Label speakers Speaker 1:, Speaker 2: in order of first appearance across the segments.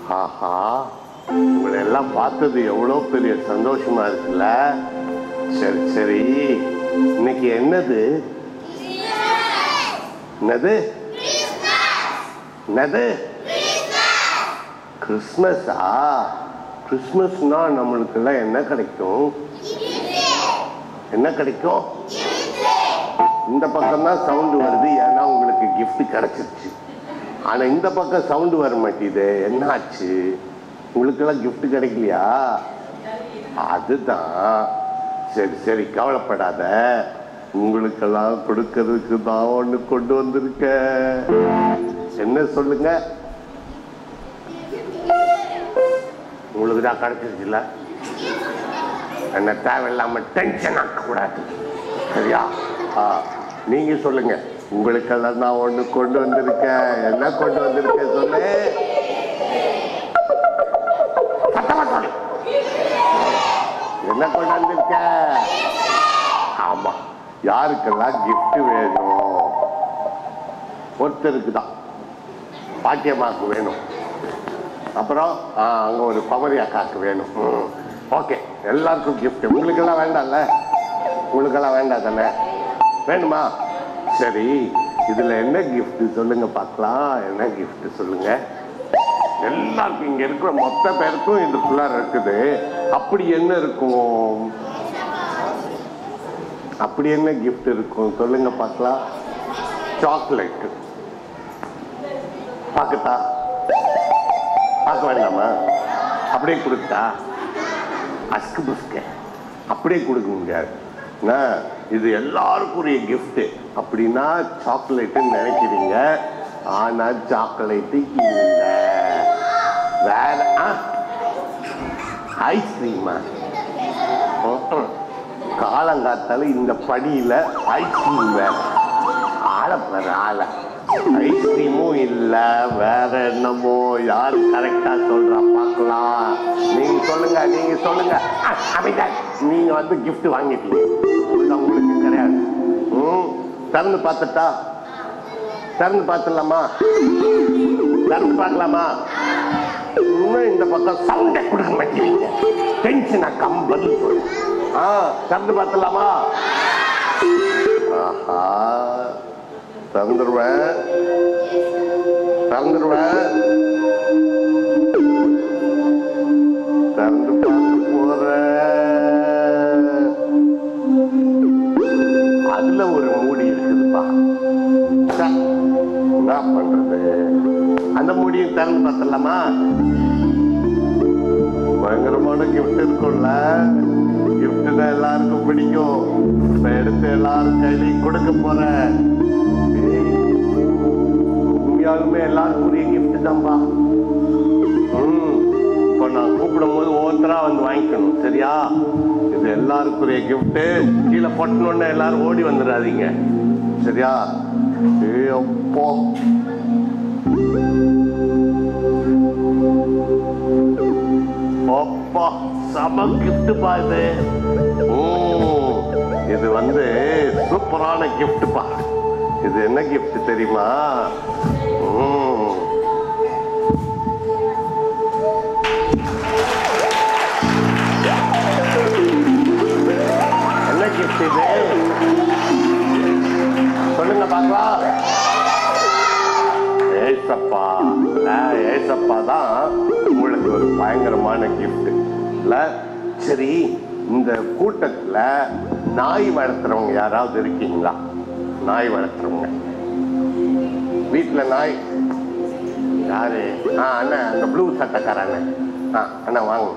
Speaker 1: ஆஹா உங்களை எல்லாம் பார்த்தது எவ்வளோ பெரிய சந்தோஷமா இருக்குல்ல சரி சரி இன்னைக்கு என்னது என்னது என்னது கிறிஸ்மஸா கிறிஸ்மஸ்னா நம்மளுக்கெல்லாம் என்ன கிடைக்கும் என்ன கிடைக்கும் இந்த பக்கம் தான் சவுண்டு வருது ஏன்னா உங்களுக்கு gift கிடைச்சிருச்சு ஆனா இந்த பக்கம் சவுண்டு வர மாட்டேங்குது என்ன ஆச்சு உங்களுக்கெல்லாம் gift கிடைக்கலையா அதுதான் சரி சரி கவலைப்படாத உங்களுக்கெல்லாம் கொடுக்கறதுக்கு தான் ஒண்ணு கொண்டு வந்திருக்க என்ன சொல்லுங்க உங்களுக்கு தான் கிடைச்சிருச்சுல்ல என்ன தேவையில்லாம டென்ஷன் ஆக்க கூடாது சரியா ஆ நீங்க சொல்லுங்க உங்களுக்கெல்லாம் நான் ஒண்ணு கொண்டு வந்திருக்கேன் என்ன கொண்டு வந்திருக்கேன் சொல்லு சத்தமா சொல்லு. என்ன கொண்டு வந்திருக்க ஆமா யாருக்கெல்லாம் gift வேணும் ஒருத்தருக்கு தான் பாட்டியம்மாக்கு வேணும் அப்புறம் ஆ, அங்க ஒரு பவரி அக்காக்கு வேணும் ஓகே எல்லாருக்கும் gift உங்களுக்கெல்லாம் வேண்டாம்ல உங்களுக்கெல்லாம் வேண்டாம் தானே வேணுமா சரி இதுல என்ன gift சொல்லுங்க பார்க்கலாம் என்ன gift சொல்லுங்க எல்லாருக்கும் இங்க இருக்கிற மொத்த பேருக்கும் இதுக்குள்ளார இருக்குது அப்படி என்ன இருக்கும் அப்படி என்ன gift இருக்கும் சொல்லுங்க பார்க்கலாம் சாக்லேட் பார்க்கட்டா பார்க்க வேண்டாமா அப்படியே கொடுத்தா அஸ்கு புஸ்க அப்படியே கொடுக்க முடியாது என்ன, இது எல்லாருக்கும் உரிய gift அப்படின்னா சாக்லேட்டுன்னு நினைக்கிறீங்க ஆனா சாக்லேட்டு இல்லை வேற ஐஸ்கிரீமா காலங்காத்தால இந்த படியில ஐஸ்கிரீம் வேற ஆள பாரு ஆள ஐஸ்கிரீமும் இல்ல வேற என்னமோ யாரு கரெக்டா சொல்றா பார்க்கலாம் நீங்க சொல்லுங்க நீங்க சொல்லுங்க ஆ, அமைதியா நீங்க வந்து gift வாங்கிட்டீங்க இது உங்களுக்கு கிடையாது ம் திறந்து பார்த்துட்டா திறந்து பார்த்துடலாமா திறந்து பார்க்கலாமா இன்னும் இந்த பக்கம் சவுண்டை கொடுக்க மாட்டேங்க டென்ஷன் அக்கம் பதில் சொல்லு ஆ திறந்து பார்த்துடலாமா ஆஹா திறந்துருவேன் திறந்துருவேன் திறந்து பார்க்க போறேன் அதுல ஒரு மூடி இருக்குதுப்பா ச்சே, என்ன பண்றது அந்த மூடியும் திறந்து பார்த்தலாமா பயங்கரமான கிஃப்ட் இருக்கும்ல கிஃப்ட்னா எல்லாருக்கும் பிடிக்கும் இப்ப எடுத்து எல்லாரும் கையிலையும் கொடுக்க போறேன் ஏய், உண்மையாலுமே எல்லாருக்கும் உரிய கிஃப்ட் தான்பா ம் இப்போ நான் கூப்பிடும் போது ஒவ்வொருத்தரா வந்து வாங்கிக்கணும் சரியா இது எல்லாருக்குரிய கிஃப்ட் கீழே பொட்டணுன்னு எல்லாரும் ஓடி வந்துடாதீங்க சரியா ஏ அப்போ அப்பா சம கிஃப்ட் பா இது ம், இது வந்து சூப்பரான gift பா இது என்ன gift தெரியுமா ம். என்ன gift இது சொல்லுங்க பார்க்கலாம் ஏசப்பா இல்ல ஏசப்பா தான் உங்களுக்கு ஒரு பயங்கரமான கிஃப்ட் இல்ல சரி இந்த கூட்டத்துல நாய் வளர்த்துறவங்க யாராவது இருக்கீங்களா நாய் வளர்த்துறவங்க வீட்டுல நாய் யாரு ஆ அண்ணா அந்த ப்ளூ சட்டைக்கார அண்ணன் ஆ அண்ணா வாங்க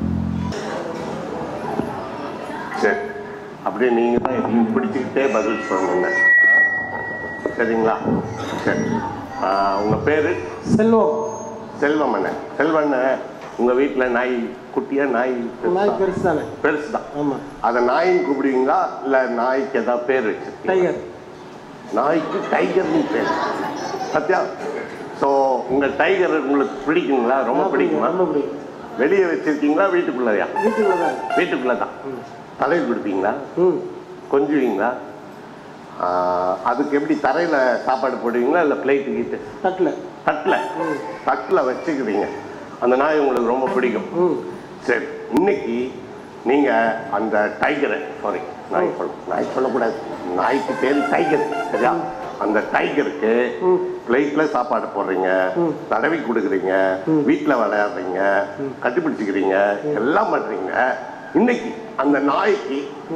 Speaker 1: சரி அப்படியே நீங்க தான் எதையும் பிடிச்சுக்கிட்டே பதில் சொல்லணுங்க சரிங்களா சரி ஆ, உங்க பேரு
Speaker 2: செல்வம்
Speaker 1: செல்வம் அண்ணன் செல்வண்ணன் உங்க வீட்டுல நாய் குட்டியா நாய்
Speaker 2: நாய் பெருசு தானே
Speaker 1: பெருசுதான்
Speaker 2: ஆமா
Speaker 1: அதை நாயின்னு கூப்பிடுவீங்களா இல்ல நாய்க்கு ஏதாவது பேர் வச்சிருக்கீங்க
Speaker 2: டைகர்
Speaker 1: நாய்க்கு டைகர்னு பேர் சத்யா ஸோ உங்க டைகர் உங்களுக்கு பிடிக்குங்களா ரொம்ப பிடிக்குமா
Speaker 2: ரொம்ப பிடிக்கும்
Speaker 1: வெளியே வச்சிருக்கீங்களா வீட்டுக்குள்ளயா
Speaker 2: வீட்டுக்குள்ள தான்
Speaker 1: வீட்டுக்குள்ள தான் தலையில் கொடுப்பீங்களா
Speaker 2: ம்
Speaker 1: கொஞ்சுவீங்களா ஆ, அதுக்கு எப்படி தரையில சாப்பாடு போடுவீங்களா இல்ல பிளேட்டு கிட்டு
Speaker 2: தட்டில்
Speaker 1: தட்டில் தட்டில் வச்சுக்கிறீங்க அந்த நாய் உங்களுக்கு ரொம்ப பிடிக்கும்
Speaker 2: ம்
Speaker 1: சரி இன்னைக்கு நீங்க அந்த டைகரை சாரி நாய் சொல்ல நாய் சொல்லக்கூடாது நாய்க்கு பேர் டைகர் சரியா அந்த டைகருக்கு பிளேட்ல சாப்பாடு போடுறீங்க தடவி கொடுக்குறீங்க வீட்டில் விளையாடுறீங்க கட்டிப்பிடிச்சிக்கிறீங்க எல்லாம் பண்றீங்க இன்னைக்கு அந்த நாய்க்கு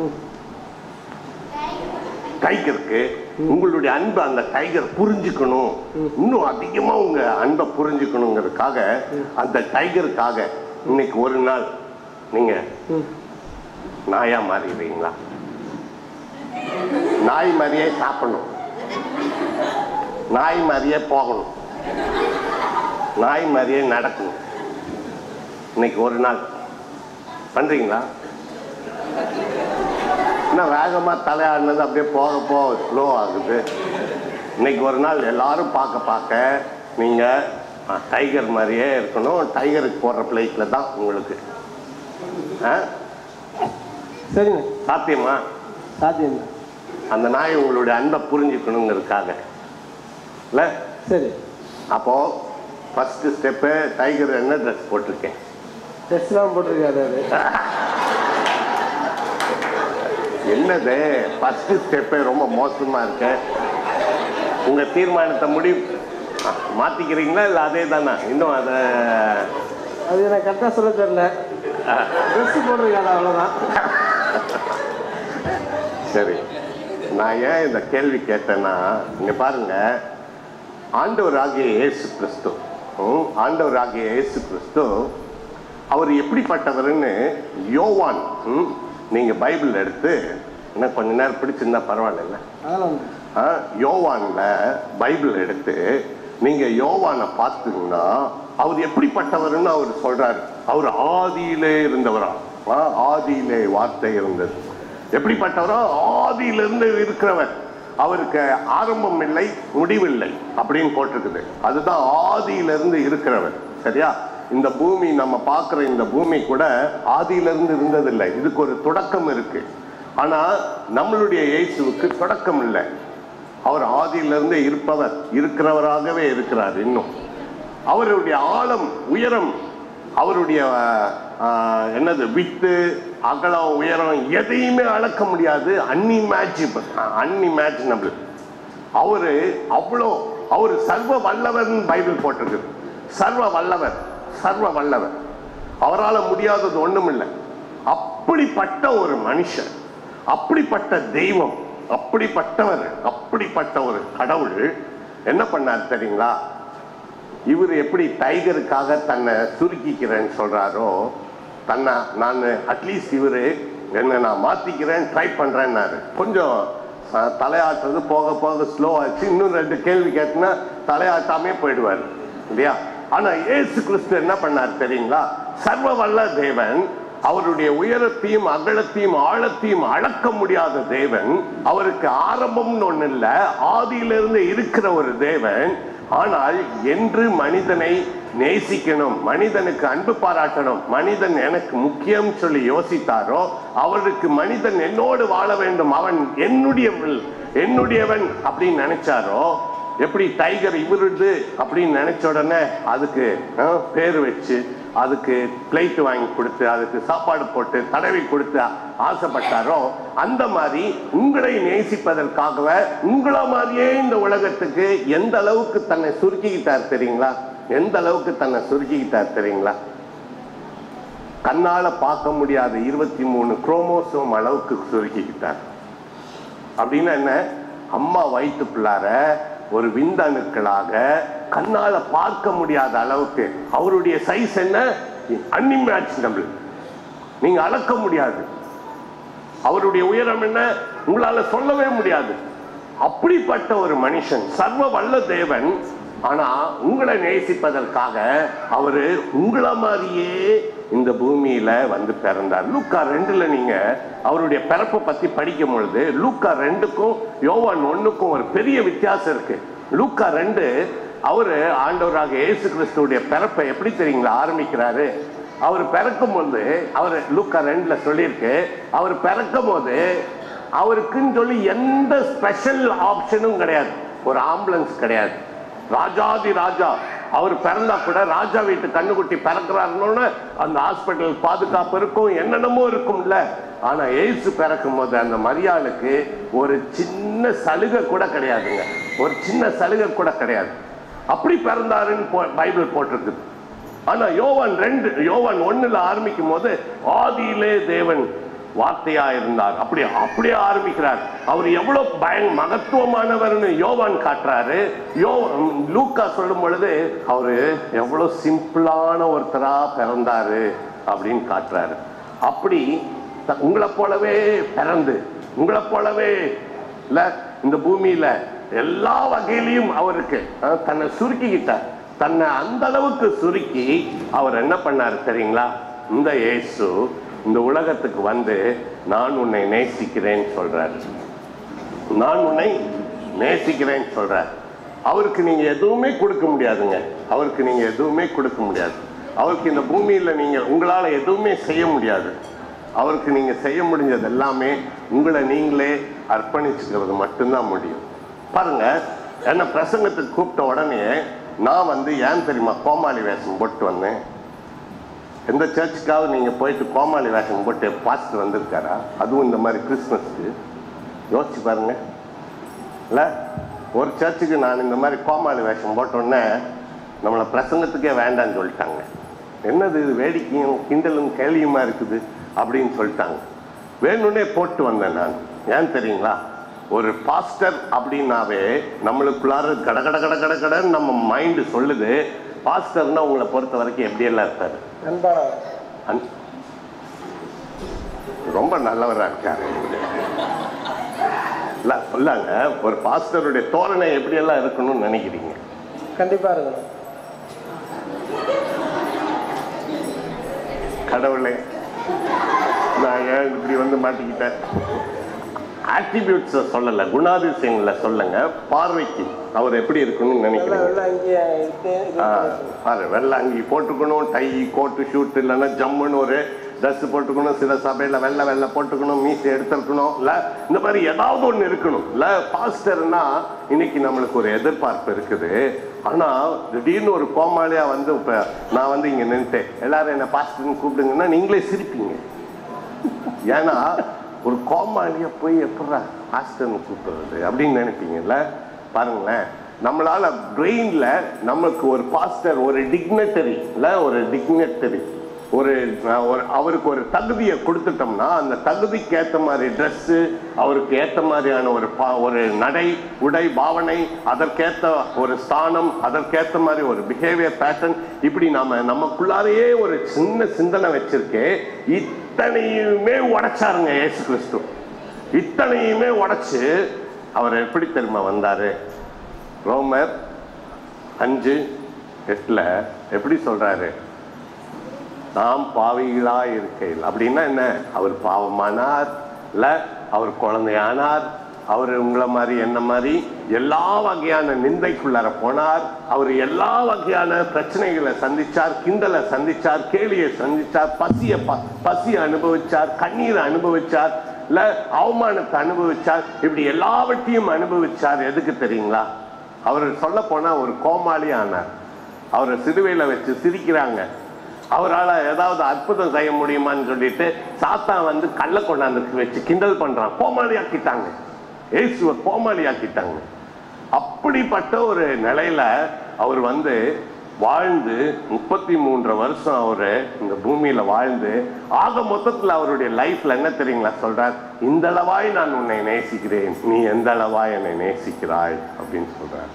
Speaker 1: டைகருக்கு உங்களுடைய அன்பை அந்த டைகர் புரிஞ்சுக்கணும் இன்னும் அதிகமா உங்க அன்பை புரிஞ்சுக்கணுங்கிறதுக்காக அந்த டைகருக்காக இன்னைக்கு ஒரு நாள் நீங்க நாயா மாறிடுறீங்களா நாய் மாதிரியே சாப்பிடணும் நாய் மாதிரியே போகணும் நாய் மாதிரியே நடக்கணும் இன்னைக்கு ஒரு நாள் பண்றீங்களா என்ன வேகமா தலையாடினது அப்படியே போக போக ஸ்லோ ஆகுது இன்னைக்கு ஒரு நாள் எல்லாரும் பார்க்க பார்க்க நீங்க அஹ், டைகர் மாதிரியே இருக்கணும் டைகருக்கு போடுற பிளேட்ல தான் உங்களுக்கு ஆ?
Speaker 2: சரிங்க
Speaker 1: சாத்தியமா
Speaker 2: சாத்தியம்
Speaker 1: அந்த நாய் உங்களுடைய அன்பை புரிஞ்சுக்கணுங்கிறதுக்காக இல்ல
Speaker 2: சரி
Speaker 1: அப்போ ஃபர்ஸ்ட் ஸ்டெப்பு டைகர் என்ன ட்ரெஸ் போட்டிருக்கேன்
Speaker 2: ட்ரெஸ்லாம் போட்டிருக்காரு அது
Speaker 1: என்னது ஃபர்ஸ்ட் ஸ்டெப்பே ரொம்ப மோசமா இருக்கு உங்க தீர்மானத்தை முடிவு ஆ, மாத்திக்கிறீங்களா இல்லை அதே தானா இன்னும் அதை
Speaker 2: அது எனக்கு கரெக்டாக சொல்ல தெரியல ட்ரெஸ் போட்டிருக்காரு அவ்வளோதான்
Speaker 1: சரி நான் ஏன் இந்த கேள்வி கேட்டேன்னா இங்க பாருங்க ஆண்டவராகிய இயேசு கிறிஸ்து ம், ஆண்டவராகிய இயேசு கிறிஸ்து அவர் எப்படிப்பட்டவர்னு யோவான் ம், நீங்க பைபிள் எடுத்து என்ன கொஞ்ச நேரம் பிடிச்சிருந்தா பரவாயில்ல
Speaker 2: அதெல்லாம் ஒண்ணு.
Speaker 1: ஆ, யோவான்ல பைபிள் எடுத்து நீங்க யோவானை பார்த்தீங்கன்னா அவர் எப்படிப்பட்டவர்னு அவர் சொல்றாரு அவர் ஆதியிலே இருந்தவரா ஆ, ஆதியிலே வார்த்தை இருந்தது எப்படிப்பட்டவரோ ஆதியிலிருந்து இருக்கிறவர் அவருக்கு ஆரம்பம் இல்லை முடிவில்லை அப்படின்னு போட்டிருக்குது அதுதான் ஆதியிலிருந்து இருக்கிறவர் சரியா இந்த பூமி நம்ம பார்க்குற இந்த பூமி கூட ஆதியிலிருந்து இருந்ததில்லை இதுக்கு ஒரு தொடக்கம் இருக்கு ஆனா நம்மளுடைய இயேசுவுக்கு தொடக்கம் இல்லை அவர் ஆதியிலிருந்து இருப்பவர் இருக்கிறவராகவே இருக்கிறார் இன்னும் அவருடைய ஆழம் உயரம் அவருடைய ஆஹ், என்னது வித்து அகலம் உயரம் எதையுமே அளக்க முடியாது அன்இமேஜிபிள் அன்இமேஜினபிள் அவரு அவ்வளோ அவர் சர்வ வல்லவர்னு பைபிள் போட்டிருக்குது சர்வ வல்லவர் சர்வ வல்லவர் அவரால் முடியாதது ஒண்ணும் இல்லை அப்படிப்பட்ட ஒரு மனுஷன் அப்படிப்பட்ட தெய்வம் அப்படிப்பட்டவர் அப்படிப்பட்ட ஒரு கடவுள் என்ன பண்ணார் தெரியுங்களா இவர் எப்படி டைகருக்காக தன்னை சுருக்கிக்கிறேன்னு சொல்றாரோ தன்னை நான் அட்லீஸ்ட் இவரு என்ன நான் மாத்திக்கிறேன் ட்ரை பண்றேன்னாரு கொஞ்சம் அஹ், தலையாட்டுறது போக போக ஸ்லோ ஆச்சு இன்னும் ரெண்டு கேள்வி கேட்டுனா தலையாட்டாமே போயிடுவார் இல்லையா ஆனா ஏசு கிறிஸ்து என்ன பண்ணார் தெரியுங்களா சர்வ வல்ல தேவன் அவருடைய உயரத்தையும் அகலத்தையும் ஆழத்தையும் அளக்க முடியாத தேவன் அவருக்கு ஆரம்பம்னு ஒண்ணு இல்ல ஆதியிலிருந்து இருக்கிற ஒரு தேவன் ஆனால் என்று மனிதனை நேசிக்கணும் மனிதனுக்கு அன்பு பாராட்டணும் மனிதன் எனக்கு முக்கியம் சொல்லி யோசித்தாரோ அவருக்கு மனிதன் என்னோடு வாழ வேண்டும் அவன் என்னுடையவள் என்னுடையவன் அப்படின்னு நினைச்சாரோ எப்படி டைகர் இவருது அப்படின்னு நினைச்ச உடனே அதுக்கு அஹ், பேர் வச்சு அதுக்கு பிளேட் வாங்கி கொடுத்து அதுக்கு சாப்பாடு போட்டு தடவி கொடுத்து ஆசைப்பட்டாரோ அந்த மாதிரி உங்களை நேசிப்பதற்காகவே உங்களை மாதிரியே இந்த உலகத்துக்கு எந்த அளவுக்கு தன்னை சுருக்கிக்கிட்டார் தெரியுங்களா எந்த அளவுக்கு தன்னை சுருக்கிக்கிட்டார் தெரியுங்களா கண்ணால பார்க்க முடியாத இருபத்தி மூணு குரோமோசோம் அளவுக்கு சுருக்கிக்கிட்டார் அப்படின்னா என்ன அம்மா வயிற்று பிள்ளார ஒரு விந்தணுக்களாக கண்ணால பார்க்க முடியாத அளவுக்கு அவருடைய சைஸ் என்ன அன்இமேஜினபிள் நீங்க அளக்க முடியாது அவருடைய உயரம் என்ன உங்களால சொல்லவே முடியாது அப்படிப்பட்ட ஒரு மனுஷன் சர்வ வல்ல தேவன் ஆனா உங்களை நேசிப்பதற்காக அவரு உங்களை மாதிரியே இந்த பூமியில வந்து பிறந்தார் லூக்கா ரெண்டுல நீங்க அவருடைய பிறப்பை பத்தி படிக்கும் பொழுது லூக்கா ரெண்டுக்கும் யோவான் ஒண்ணுக்கும் ஒரு பெரிய வித்தியாசம் இருக்கு லூக்கா ரெண்டு அவரு ஆண்டவராக இயேசு கிறிஸ்துவுடைய பிறப்பை எப்படி தெரியுங்களா ஆரம்பிக்கிறாரு அவர் பிறக்கும் போது அவர் லூக்கா ரெண்டுல சொல்லியிருக்கு அவர் பிறக்கும் போது அவருக்குன்னு சொல்லி எந்த ஸ்பெஷல் ஆப்ஷனும் கிடையாது ஒரு ஆம்புலன்ஸ் கிடையாது ராஜாதி ராஜா அவர் பிறந்தா கூட ராஜா வீட்டு கண்ணுக்குட்டி பிறக்கிறாருன்னு அந்த ஹாஸ்பிட்டல் பாதுகாப்பு இருக்கும் என்னென்னமோ இருக்கும்ல ஆனா ஏசு பிறக்கும் போது அந்த மரியாளுக்கு ஒரு சின்ன சலுகை கூட கிடையாதுங்க ஒரு சின்ன சலுகை கூட கிடையாது அப்படி பிறந்தாருன்னு போ- பைபிள் போட்டிருக்குது ஆனா யோவான் ரெண்டு யோவான் ஒண்ணுல ஆரம்பிக்கும் போது ஆதியிலே தேவன் வார்த்தையா இருந்தார் அப்படி அப்படியே ஆரம்பிக்கிறார் அவர் எவ்வளவு பய மகத்துவமானவர்னு யோவான் காட்டுறாரு யோ லூக்கா சொல்லும் பொழுது அவரு எவ்வளவு சிம்பிளான ஒருத்தரா பிறந்தாரு அப்படின்னு காட்டுறாரு அப்படி த- உங்களை போலவே பிறந்து உங்களை போலவே இல்ல இந்த பூமியில எல்லா வகையிலையும் அவருக்கு அஹ், தன்னை சுருக்கிக்கிட்டார் தன்னை அந்த அளவுக்கு சுருக்கி அவர் என்ன பண்ணாரு தெரியுங்களா இந்த இயேசு இந்த உலகத்துக்கு வந்து நான் உன்னை நேசிக்கிறேன்னு சொல்றாரு நான் உன்னை நேசிக்கிறேன்னு சொல்றார் அவருக்கு நீங்க எதுவுமே கொடுக்க முடியாதுங்க அவருக்கு நீங்க எதுவுமே கொடுக்க முடியாது அவருக்கு இந்த பூமியில நீங்க உங்களால எதுவுமே செய்ய முடியாது அவருக்கு நீங்க செய்ய முடிஞ்சது எல்லாமே உங்களை நீங்களே அர்ப்பணிச்சுக்கிறது மட்டும்தான் முடியும் பாருங்க என்ன பிரசங்கத்துக்கு கூப்பிட்ட உடனே நான் வந்து ஏன் தெரியுமா கோமாளி வேஷம் போட்டு வந்தேன் எந்த சர்ச்சுக்காவது நீங்க போயிட்டு கோமாளி வேஷம் போட்டு பாஸ்டர் வந்திருக்காரா அதுவும் இந்த மாதிரி கிறிஸ்மஸ்க்கு யோசிச்சு பாருங்க இல்ல ஒரு சர்ச்சுக்கு நான் இந்த மாதிரி கோமாளி வேஷம் போட்டோன்னே நம்மளை பிரசங்கத்துக்கே வேண்டாம்னு சொல்லிட்டாங்க என்னது இது வேடிக்கையும் கிண்டலும் கேலியுமா இருக்குது அப்படின்னு சொல்லிட்டாங்க வேணும்னே போட்டு வந்தேன் நான் ஏன் தெரியுங்களா ஒரு பாஸ்டர் அப்படின்னாவே நம்மளுக்குள்ளார கட கட கட கட கடன்னு நம்ம மைண்டு சொல்லுது பாஸ்டர்னா உங்களை பொறுத்த வரைக்கும் எப்படியெல்லாம் இருப்பாரு
Speaker 2: அன்பானவர்
Speaker 1: அன்- ரொம்ப நல்லவரா இருக்காரு இல்ல சொல்லாங்க ஒரு பாஸ்டருடைய தோரணை எப்படியெல்லாம் இருக்கணும்னு நினைக்கிறீங்க
Speaker 2: கண்டிப்பா இருக்கணும்
Speaker 1: கடவுளே நான் ஏன் இப்படி வந்து மாட்டிக்கிட்டேன் ஆட்ரிபியூட்ஸை சொல்லலை குணாதிசயங்களை சொல்லுங்க பார்வைக்கு அவர் எப்படி இருக்கணும்னு
Speaker 2: நல்லா
Speaker 1: நினைக்கிறீங்க
Speaker 2: நல்லா இங்கே இது இது
Speaker 1: ஆ, பாரு வெள்ளை அங்கி போட்டுக்கணும் டை கோட்டு ஷூட் இல்லைன்னா ஜம்முன்னு ஒரு ட்ரெஸ் போட்டுக்கணும் சில சபையில் வெள்ளை வெள்ளை போட்டுக்கணும் மீசை எடுத்துருக்கணும் இல்லை இந்த மாதிரி ஏதாவது ஒன்று இருக்கணும் இல்லை பாஸ்டர்னா இன்னைக்கு நம்மளுக்கு ஒரு எதிர்பார்ப்பு இருக்குது ஆனால் திடீர்னு ஒரு கோமாளியாக வந்து இப்போ நான் வந்து இங்கே நின்றுட்டேன் எல்லாரும் என்ன பாஸ்டர்னு கூப்பிடுங்கன்னா நீங்களே சிரிப்பீங்க ஏன்னா ஒரு கோமாளியை போய் எப்படா பாஸ்டர்னு கூப்பிடுறது அப்படின்னு நினைப்பீங்கல்ல பாருங்களேன் நம்மளால பிரெயின்ல நமக்கு ஒரு பாஸ்டர் ஒரு டிக்னட்டரி இல்ல ஒரு டிக்னட்டரி ஒரு அஹ், ஒரு அவருக்கு ஒரு தகுதியை கொடுத்துட்டோம்னா அந்த தகுதிக்கு ஏத்த மாதிரி Dress அவருக்கு ஏத்த மாதிரியான ஒரு பா- ஒரு நடை உடை பாவனை அதற்கேத்த ஒரு ஸ்தானம் அதற்கேத்த மாதிரி ஒரு பிஹேவியர் பேட்டர்ன் இப்படி நாம நமக்குள்ளாரையே ஒரு சின்ன சிந்தனை வச்சிருக்கே இத்தனையுமே உடைச்சாருங்க இயேசு கிறிஸ்து இத்தனையுமே உடைச்சு அவர் எப்படி தெரியுமா வந்தாரு ரோமர் அஞ்சு எட்டுல எப்படி சொல்றாரு நாம் பாவிகளா இருக்கையில் அப்படின்னா என்ன அவர் பாவமானார் இல்ல அவர் குழந்தையானார் அவர் உங்களை மாதிரி என்ன மாதிரி எல்லா வகையான நிந்தைக்குள்ளார போனார் அவர் எல்லா வகையான பிரச்சனைகளை சந்திச்சார் கிண்டலை சந்திச்சார் கேலியை சந்திச்சார் பசிய ப- பசியை அனுபவிச்சார் கண்ணீரை அனுபவிச்சார் இல்ல அவமானத்தை அனுபவிச்சார் இப்படி எல்லாவற்றையும் அனுபவிச்சார் எதுக்கு தெரியுங்களா அவர் சொல்ல போனா ஒரு கோமாளி ஆனார் அவரை சிலுவையில வச்சு சிரிக்கிறாங்க அவரால் ஏதாவது அற்புதம் செய்ய முடியுமான்னு சொல்லிட்டு சாத்தான் வந்து கள்ள கொண்டாந்து வச்சு கிண்டல் பண்றான் கோமாளி ஆக்கிட்டாங்க இயேசுவை கோமாளி ஆக்கிட்டாங்க அப்படிப்பட்ட ஒரு நிலையில அவர் வந்து வாழ்ந்து முப்பத்தி மூன்று வருஷம் அவரு இந்த பூமியில வாழ்ந்து ஆக மொத்தத்துல அவருடைய லைஃப்ல என்ன தெரியுங்களா சொல்றார் இந்த அளவாய் நான் உன்னை நேசிக்கிறேன் நீ எந்த அளவாய் என்னை நேசிக்கிறாய் அப்படின்னு சொல்றார்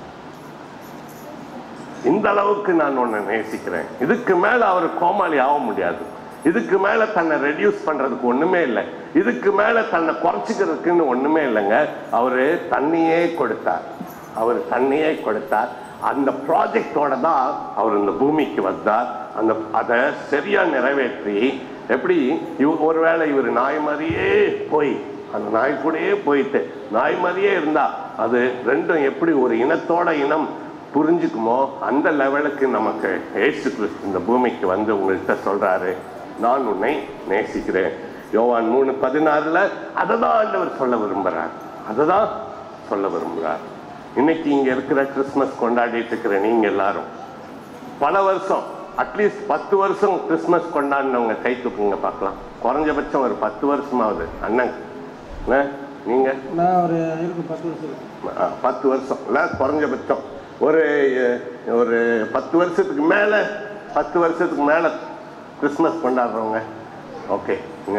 Speaker 1: இந்த அளவுக்கு நான் உன்னை நேசிக்கிறேன் இதுக்கு மேல அவர் கோமாளி ஆக முடியாது இதுக்கு மேல தன்னை ரெடியூஸ் பண்றதுக்கு ஒண்ணுமே இல்லை இதுக்கு மேல தன்னை குறைச்சிக்கிறதுக்குன்னு ஒண்ணுமே இல்லைங்க அவரு தண்ணியே கொடுத்தார் அவர் தண்ணியே கொடுத்தார் அந்த ப்ராஜெக்டோட தான் அவர் இந்த பூமிக்கு வந்தார் அந்த அதை சரியா நிறைவேற்றி எப்படி இவ ஒருவேளை இவர் நாய் மாதிரியே போய் அந்த நாய் கூடயே போயிட்டு நாய் மாதிரியே இருந்தா அது ரெண்டும் எப்படி ஒரு இனத்தோட இனம் புரிஞ்சுக்குமோ அந்த லெவலுக்கு நமக்கு ஏசு கிறிஸ்து இந்த பூமிக்கு வந்து உங்கள்கிட்ட சொல்றாரு நான் உன்னை நேசிக்கிறேன் யோவான் மூணு பதினாறுல அதை தான் ஆண்டவர் சொல்ல விரும்புறார் அதை தான் சொல்ல விரும்புறார் இன்னைக்கு இங்க இருக்கிற கிறிஸ்மஸ் கொண்டாடிட்டு இருக்கிற நீங்க எல்லாரும் பல வருஷம் அட்லீஸ்ட் பத்து வருஷம் கிறிஸ்மஸ் கொண்டாடினவங்க கை தூக்குங்க பார்க்கலாம் குறைஞ்சபட்சம் ஒரு பத்து வருஷமாவது அண்ணன் என்ன? நீங்க
Speaker 2: நான் ஒரு இருக்கு பத்து வருஷம் இருக்கு.
Speaker 1: ஆ, பத்து வருஷம் இல்லை குறைஞ்சபட்சம் ஒரு அஹ், ஒரு பத்து வருஷத்துக்கு மேலே பத்து வருஷத்துக்கு மேலே கிறிஸ்மஸ் கொண்டாடுறவங்க ஓகே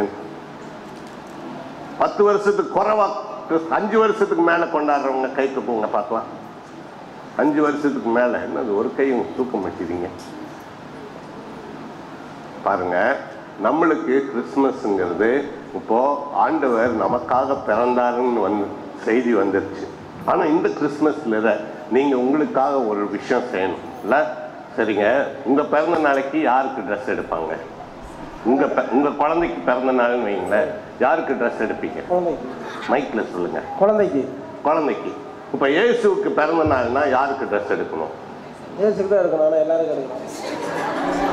Speaker 1: பத்து வருஷத்துக்கு குறைவா கிறிஸ்- அஞ்சு வருஷத்துக்கு மேலே கொண்டாடுறவங்க கை தூக்குங்க பார்க்கலாம் அஞ்சு வருஷத்துக்கு மேலே என்னது ஒரு கையும் தூக்க மாட்டேறீங்க பாருங்க நம்மளுக்கு கிறிஸ்மஸ்ங்கிறது இப்போ ஆண்டவர் நமக்காக பிறந்தாருன்னு வந்து செய்தி வந்துருச்சு ஆனா இந்த கிறிஸ்மஸ்ல நீங்க உங்களுக்காக ஒரு விஷயம் செய்யணும் இல்ல சரிங்க உங்க பிறந்த நாளைக்கு யாருக்கு ட்ரெஸ் எடுப்பாங்க உங்க ப- உங்க குழந்தைக்கு பிறந்த நாள்னு வைங்களேன் யாருக்கு ட்ரெஸ் எடுப்பீங்க
Speaker 2: குழந்தைக்கு
Speaker 1: மைக்ல சொல்லுங்க
Speaker 2: குழந்தைக்கு
Speaker 1: குழந்தைக்கு இப்போ இயேசுவுக்கு பிறந்த நாள்னா யாருக்கு ட்ரெஸ் எடுக்கணும்
Speaker 2: ஏசுக்கு தான் எடுக்கணும் ஆனால் எல்லாருக்கும் எடுக்கணும்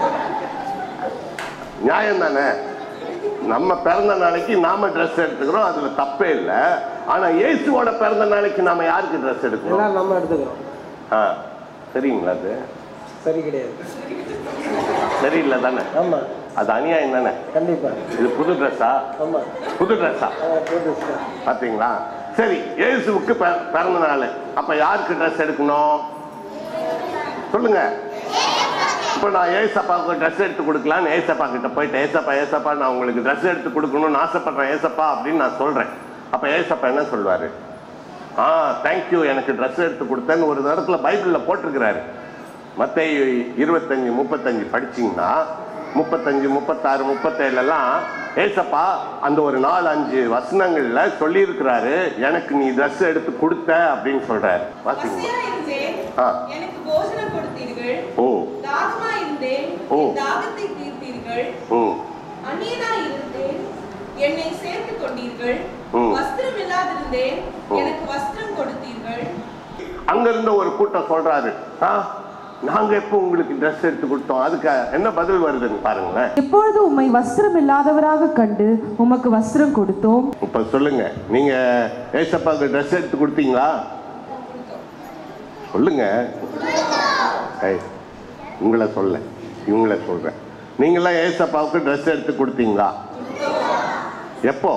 Speaker 1: நியாயம் தானே நம்ம பிறந்த நாளைக்கு நாம ட்ரெஸ் எடுத்துக்கிறோம் அதுல தப்பே இல்லை ஆனா இயேசுவோட பிறந்த நாளைக்கு நாம யாருக்கு ட்ரெஸ் எடுக்கிறோம்
Speaker 2: எல்லாரும் நம்ம எடுத்துக்கிறோம்
Speaker 1: ஆ சரிங்களா அது
Speaker 2: சரி கிடையாது
Speaker 1: சரியில்லை தானே
Speaker 2: ஆமாம்
Speaker 1: அது அநியாயம் தானே
Speaker 2: கண்டிப்பாக
Speaker 1: இது புது ட்ரெஸ்ஸா
Speaker 2: ஆமாம்
Speaker 1: புது ட்ரெஸ்ஸா
Speaker 2: புது
Speaker 1: பாத்தீங்களா சரி இயேசுவுக்கு பிற- பிறந்த நாள் அப்ப யாருக்கு ட்ரெஸ் எடுக்கணும் சொல்லுங்க இப்போ நான் ஏசப்பாவுக்கு ட்ரெஸ் எடுத்து கொடுக்கலான்னு ஏசப்பா கிட்ட போயிட்டு ஏசப்பா ஏசப்பா நான் உங்களுக்கு ட்ரெஸ் எடுத்து கொடுக்கணும்னு ஆசைப்படுறேன் ஏசப்பா அப்படின்னு நான் சொல்றேன் அப்ப ஏசப்பா என்ன சொல்வாரு ஆ தேங்க்யூ எனக்கு ட்ரெஸ் எடுத்து கொடுத்தேன்னு ஒரு இடத்துல பைபிளில் போட்டிருக்கிறாரு மத்தேயு இருபத்தஞ்சு முப்பத்தஞ்சு படிச்சீங்கன்னா முப்பத்தஞ்சு முப்பத்தாறு முப்பத்தேழுலாம் ஏசப்பா அந்த ஒரு நாலு அஞ்சு வசனங்கள்ல சொல்லியிருக்கிறாரு எனக்கு நீ ட்ரெஸ் எடுத்து கொடுத்த அப்படின்னு சொல்றாரு பாத்தீங்களா
Speaker 3: பசியா இருந்தேன்
Speaker 1: ஆ.
Speaker 3: எனக்கு போஜனம் கொடுத்தீர்கள்
Speaker 1: ஓ
Speaker 3: தாகமா இருந்தேன்
Speaker 1: ஓ.
Speaker 3: என் தாகத்தை தீர்த்தீர்கள்
Speaker 1: ம்
Speaker 3: அந்நியனா இருந்தேன் என்னை சேர்த்து கொண்டீர்கள்
Speaker 1: ம்.
Speaker 3: வஸ்திரம் இல்லாதிருந்தேன்
Speaker 1: ஓ.
Speaker 3: எனக்கு வஸ்திரம் கொடுத்தீர்கள்
Speaker 1: அங்க இருந்த ஒரு கூட்டம் சொல்றாரு ஆ நாங்க எப்போ உங்களுக்கு ட்ரெஸ் எடுத்து கொடுத்தோம் அதுக்கு என்ன பதில் வருதுன்னு பாருங்களேன்
Speaker 4: எப்பொழுது உம்மை வஸ்திரம் இல்லாதவராக கண்டு உமக்கு வஸ்திரம் கொடுத்தோம்
Speaker 1: இப்ப சொல்லுங்க நீங்க ஏசப்பாவுக்கு ட்ரெஸ் எடுத்து கொடுத்தீங்களா சொல்லுங்க ஏய், உங்களை சொல்ல இவங்கள சொல்றேன் நீங்களாம் ஏசப்பாவுக்கு ட்ரெஸ் எடுத்து கொடுத்தீங்களா எப்போ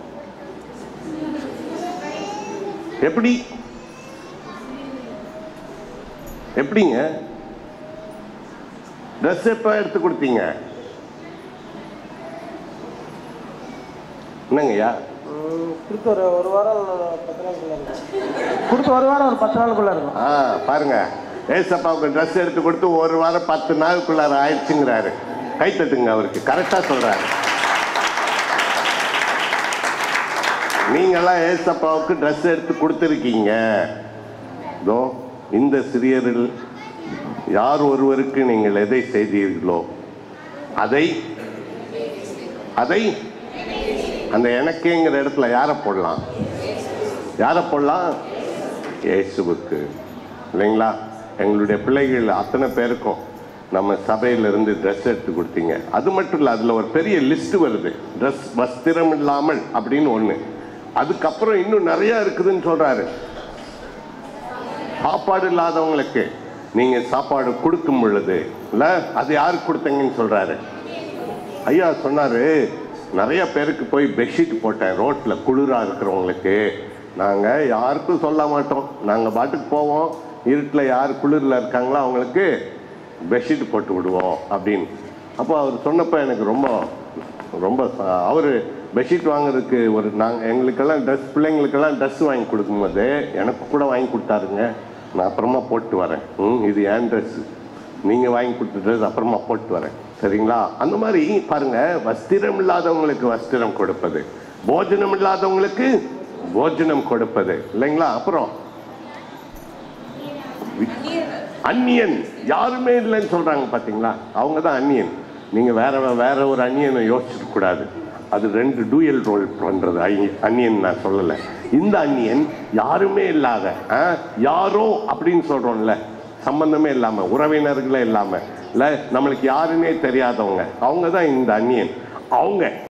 Speaker 1: எப்படி எப்படிங்க ட்ரெஸ் எப்போ எடுத்து கொடுத்தீங்க என்னங்கய்யா
Speaker 2: கொடுத்து ஒரு ஒரு வாரம் பத்து நாளுக்குள்ள இருக்கும் கொடுத்து ஒரு வாரம் ஒரு பத்து நாளுக்குள்ள இருக்கும்
Speaker 1: ஆ பாருங்க ஏசப்பாவுக்கு ட்ரெஸ் எடுத்து கொடுத்து ஒரு வாரம் பத்து நாளுக்குள்ளார ஆயிடுச்சுங்கிறாரு கை தட்டுங்க அவருக்கு கரெக்டா சொல்றாரு நீங்கெல்லாம் ஏசப்பாவுக்கு ட்ரெஸ் எடுத்து கொடுத்துருக்கீங்க இதோ இந்த சிறியரில் யார் ஒருவருக்கு நீங்கள் எதை செய்தீர்களோ அதை அதை அந்த எனக்கேங்கிற இடத்துல யாரை போடலாம் யாரை போடலாம் இயேசுவுக்கு இல்லைங்களா எங்களுடைய பிள்ளைகள் அத்தனை பேருக்கும் நம்ம சபையிலிருந்து ட்ரெஸ் எடுத்து கொடுத்தீங்க அது மட்டும் இல்லை அதில் ஒரு பெரிய லிஸ்ட் வருது ட்ரெஸ் வஸ்திரம் இல்லாமல் அப்படின்னு ஒன்று அதுக்கப்புறம் இன்னும் நிறைய இருக்குதுன்னு சொல்றாரு சாப்பாடு இல்லாதவங்களுக்கு நீங்க சாப்பாடு கொடுக்கும் பொழுது இல்ல அது யாருக்கு கொடுத்தீங்கன்னு சொல்றாரு ஐயா சொன்னாரு நிறைய பேருக்கு போய் பெட்ஷீட் போட்டேன் ரோட்ல குளிரா இருக்கிறவங்களுக்கு நாங்க யாருக்கும் சொல்ல மாட்டோம் நாங்க பாட்டுக்கு போவோம் இருட்டில் யார் குளிரில் இருக்காங்களோ அவங்களுக்கு பெட்ஷீட் போட்டு விடுவோம் அப்படின்னு அப்போ அவர் சொன்னப்போ எனக்கு ரொம்ப ரொம்ப அவர் பெட்ஷீட் வாங்குறதுக்கு ஒரு நாங்கள் எங்களுக்கெல்லாம் ட்ரெஸ் பிள்ளைங்களுக்கெல்லாம் ட்ரெஸ் வாங்கி கொடுக்கும்போது எனக்கு கூட வாங்கி கொடுத்தாருங்க நான் அப்புறமா போட்டு வரேன் ம் இது ஏன் ட்ரெஸ்ஸு நீங்கள் வாங்கி கொடுத்த ட்ரெஸ் அப்புறமா போட்டு வரேன் சரிங்களா அந்த மாதிரி பாருங்க வஸ்திரம் இல்லாதவங்களுக்கு வஸ்திரம் கொடுப்பது போஜனம் இல்லாதவங்களுக்கு போஜனம் கொடுப்பது இல்லைங்களா அப்புறம்
Speaker 3: அந்நியர்கள்
Speaker 1: அந்நியன் யாருமே இல்லைன்னு சொல்றாங்க பாத்தீங்களா அவங்க தான் அந்நியன் நீங்க வேற வேற ஒரு அந்நியனை யோசிச்சுக்க கூடாது அது ரெண்டு டூயல் ரோல் பண்றது ஐ- அந்நியன் நான் சொல்லலை இந்த அந்நியன் யாருமே இல்லாத ஆ, யாரோ அப்படின்னு சொல்றோம்ல சம்பந்தமே இல்லாம உறவினர்களே இல்லாம இல்ல நம்மளுக்கு யாருன்னே தெரியாதவங்க அவங்க தான் இந்த அந்நியன் அவங்க